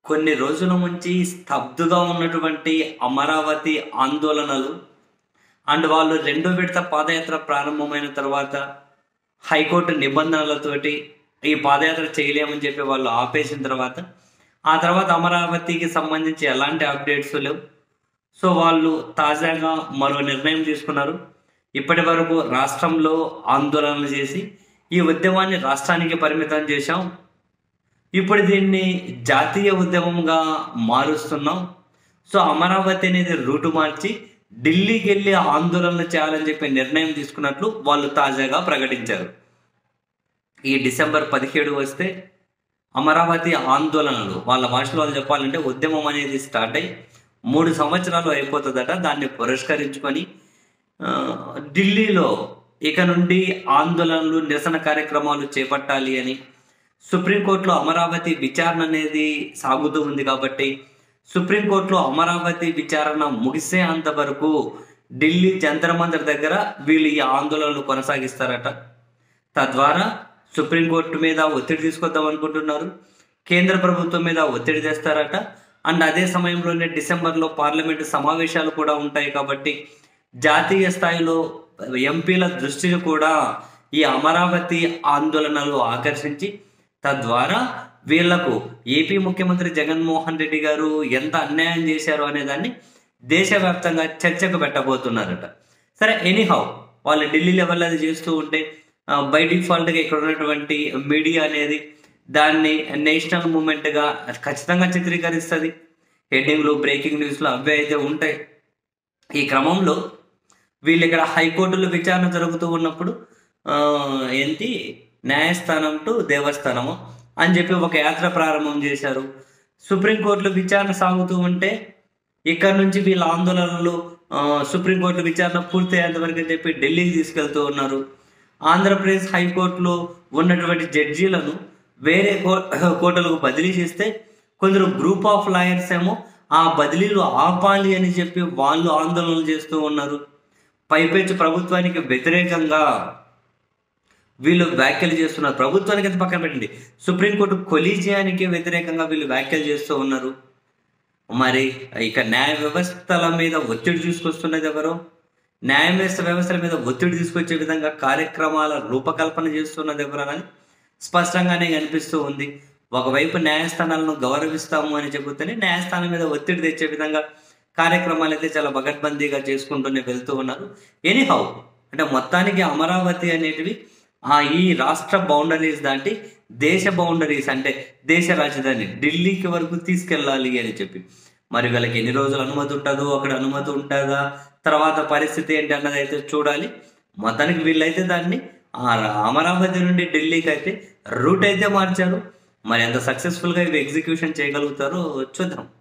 కొన్ని రోజుల నుంచి స్తబ్దుగా ఉన్నటువంటి అమరావతి ఆందోళనలు అండ్ వాళ్ళు రెండో విడత పాదయాత్ర ప్రారంభమైన తర్వాత హైకోర్టు నిబంధనలతోటి ఈ పాదయాత్ర చేయలేమని చెప్పి వాళ్ళు ఆపేసిన తర్వాత ఆ తర్వాత అమరావతికి సంబంధించి ఎలాంటి అప్డేట్స్ లేవు సో వాళ్ళు తాజాగా మరో నిర్ణయం తీసుకున్నారు ఇప్పటి వరకు రాష్ట్రంలో ఆందోళనలు చేసి ఈ ఉద్యమాన్ని రాష్ట్రానికి పరిమితం చేశాం ఇప్పుడు దీన్ని జాతీయ ఉద్యమంగా మారుస్తున్నాం సో అమరావతి అనేది రూటు మార్చి ఢిల్లీకి వెళ్ళి ఆందోళనలు చేయాలని చెప్పి నిర్ణయం తీసుకున్నట్లు వాళ్ళు తాజాగా ప్రకటించారు ఈ డిసెంబర్ పదిహేడు వస్తే అమరావతి ఆందోళనలు వాళ్ళ భాషలో వాళ్ళు చెప్పాలంటే ఉద్యమం అనేది స్టార్ట్ అయ్యి మూడు సంవత్సరాలు అయిపోతుందట దాన్ని పురస్కరించుకొని ఆ, ఢిల్లీలో ఇక నుండి ఆందోళనలు నిరసన కార్యక్రమాలు చేపట్టాలి అని సుప్రీంకోర్టులో అమరావతి విచారణ అనేది సాగుతూ ఉంది కాబట్టి సుప్రీంకోర్టులో అమరావతి విచారణ ముగిసేంత వరకు ఢిల్లీ జంతర్ మంతర్ దగ్గర వీళ్ళు ఈ ఆందోళనలు కొనసాగిస్తారట తద్వారా సుప్రీంకోర్టు మీద ఒత్తిడి తీసుకొద్దాం అనుకుంటున్నారు కేంద్ర ప్రభుత్వం మీద ఒత్తిడి తెస్తారట అండ్ అదే సమయంలోనే డిసెంబర్లో పార్లమెంటు సమావేశాలు కూడా ఉంటాయి కాబట్టి జాతీయ స్థాయిలో ఎంపీల దృష్టిని కూడా ఈ అమరావతి ఆందోళనలు ఆకర్షించి తద్వారా వీళ్లకు ఏపీ ముఖ్యమంత్రి జగన్మోహన్ రెడ్డి గారు ఎంత అన్యాయం చేశారు అనే దాన్ని దేశవ్యాప్తంగా చర్చకు పెట్టబోతున్నారట సరే ఎనీహౌ వాళ్ళు ఢిల్లీ లెవెల్ అది చేస్తూ ఉంటే బై డిఫాల్ట్గా ఇక్కడ ఉన్నటువంటి మీడియా అనేది దాన్ని నేషనల్ మూమెంట్గా ఖచ్చితంగా చిత్రీకరిస్తుంది హెడ్డింగ్లు బ్రేకింగ్ న్యూస్లు అవే అయితే ఉంటాయి ఈ క్రమంలో వీళ్ళు ఇక్కడ హైకోర్టులో విచారణ జరుగుతూ ఉన్నప్పుడు ఆ, ఏంటి న్యాయస్థానం టు దేవస్థానము అని చెప్పి ఒక యాత్ర ప్రారంభం చేశారు సుప్రీంకోర్టులో విచారణ సాగుతూ ఉంటే ఇక్కడ నుంచి వీళ్ళ ఆందోళనలు ఆ, సుప్రీంకోర్టు విచారణ పూర్తయ్యేంత వరకు అని చెప్పి ఢిల్లీకి తీసుకెళ్తూ ఉన్నారు ఆంధ్రప్రదేశ్ హైకోర్టులో ఉన్నటువంటి జడ్జీలను వేరే కో- కోర్టులకు బదిలీ చేస్తే కొందరు గ్రూప్ ఆఫ్ లాయర్స్ ఏమో ఆ బదిలీలు ఆపాలి అని చెప్పి వాళ్ళు ఆందోళనలు చేస్తూ ఉన్నారు పైపెచ్చు ప్రభుత్వానికి వ్యతిరేకంగా వీళ్ళు వ్యాఖ్యలు చేస్తున్నారు ప్రభుత్వానికి అయితే పక్కన పెట్టండి సుప్రీంకోర్టు కొలీజియానికి వ్యతిరేకంగా వీళ్ళు వ్యాఖ్యలు చేస్తూ ఉన్నారు మరి ఇక న్యాయ వ్యవస్థల మీద ఒత్తిడి తీసుకొస్తున్నది ఎవరు న్యాయ వ్యవస్థ వ్యవస్థల మీద ఒత్తిడి తీసుకొచ్చే విధంగా కార్యక్రమాల రూపకల్పన చేస్తున్నది ఎవరు అని స్పష్టంగానే కనిపిస్తూ ఉంది ఒకవైపు న్యాయస్థానాలను గౌరవిస్తాము అని చెబుతూనే న్యాయస్థానం మీద ఒత్తిడి తెచ్చే విధంగా కార్యక్రమాలు అయితే చాలా పగడ్బందీగా చేసుకుంటూనే వెళ్తూ ఉన్నారు ఎనీహౌ అంటే మొత్తానికి అమరావతి అనేటివి ఆ ఈ రాష్ట్ర బౌండరీస్ దాటి దేశ బౌండరీస్ అంటే దేశ రాజధాని ఢిల్లీకి వరకు తీసుకెళ్ళాలి అని చెప్పి మరి వీళ్ళకి ఎన్ని రోజులు అనుమతి ఉంటుందో అక్కడ అనుమతి ఉంటుందా తర్వాత పరిస్థితి ఏంటి అన్నది అయితే చూడాలి మొత్తానికి వీళ్ళైతే దాన్ని ఆ అమరావతి నుండి ఢిల్లీకి అయితే రూట్ అయితే మార్చారు మరి ఎంత సక్సెస్ఫుల్గా ఇవి ఎగ్జిక్యూషన్ చేయగలుగుతారో చూద్దాం